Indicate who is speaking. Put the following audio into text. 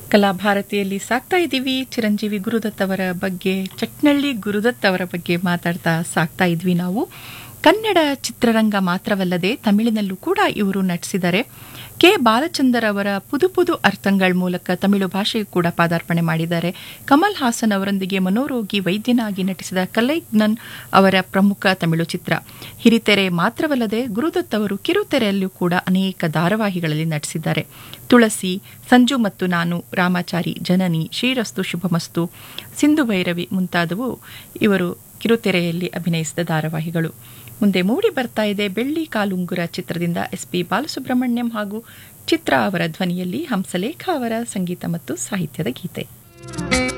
Speaker 1: ಕಲಾಭಾರತಿಯಲ್ಲಿ ಸಾಕ್ತಾ ಇದ್ದೀವಿ ಚಿರಂಜೀವಿ ಗುರುದತ್ ಅವರ ಬಗ್ಗೆ ಚಟ್ನಳ್ಳಿ ಗುರುದತ್ ಅವರ ಬಗ್ಗೆ ಮಾತಾಡ್ತಾ ಸಾಕ್ತಾ ಇದ್ವಿ ನಾವು ಕನ್ನಡ ಚಿತ್ರರಂಗ ಮಾತ್ರವಲ್ಲದೆ ತಮಿಳಿನಲ್ಲೂ ಕೂಡ ಇವರು ನಟಿಸಿದ್ದಾರೆ ಕೆ ಬಾಲಚಂದರ್ ಅವರ ಪುದು ಪುದು ಅರ್ಥಂಗಳ್ ಮೂಲಕ ತಮಿಳು ಭಾಷೆಯು ಕೂಡ ಪಾದಾರ್ಪಣೆ ಮಾಡಿದ್ದಾರೆ ಕಮಲ್ ಹಾಸನ್ ಅವರೊಂದಿಗೆ ಮನೋರೋಗಿ ವೈದ್ಯನಾಗಿ ನಟಿಸಿದ ಕಲೈಗ್ನನ್ ಅವರ ಪ್ರಮುಖ ತಮಿಳು ಚಿತ್ರ ಹಿರಿತೆರೆ ಮಾತ್ರವಲ್ಲದೆ ಗುರುದತ್ ಅವರು ಕಿರುತೆರೆಯಲ್ಲೂ ಕೂಡ ಅನೇಕ ಧಾರಾವಾಹಿಗಳಲ್ಲಿ ನಟಿಸಿದ್ದಾರೆ ತುಳಸಿ ಸಂಜು ಮತ್ತು ನಾನು ರಾಮಾಚಾರಿ ಜನನಿ ಶ್ರೀರಸ್ತು ಶುಭಮಸ್ತು ಸಿಂಧು ಭೈರವಿ ಮುಂತಾದವು ಇವರು ಕಿರುತೆರೆಯಲ್ಲಿ ಅಭಿನಯಿಸಿದ ಧಾರಾವಾಹಿಗಳು ಮುಂದೆ ಮೂಡಿ ಬರ್ತಾ ಇದೆ ಬೆಳ್ಳಿ ಕಾಲುಂಗುರ ಚಿತ್ರದಿಂದ ಎಸ್ ಪಿ ಬಾಲಸುಬ್ರಹ್ಮಣ್ಯಂ ಹಾಗೂ ಚಿತ್ರ ಅವರ ಧ್ವನಿಯಲ್ಲಿ ಹಂಸಲೇಖ ಅವರ ಸಂಗೀತ ಮತ್ತು ಸಾಹಿತ್ಯದ ಗೀತೆ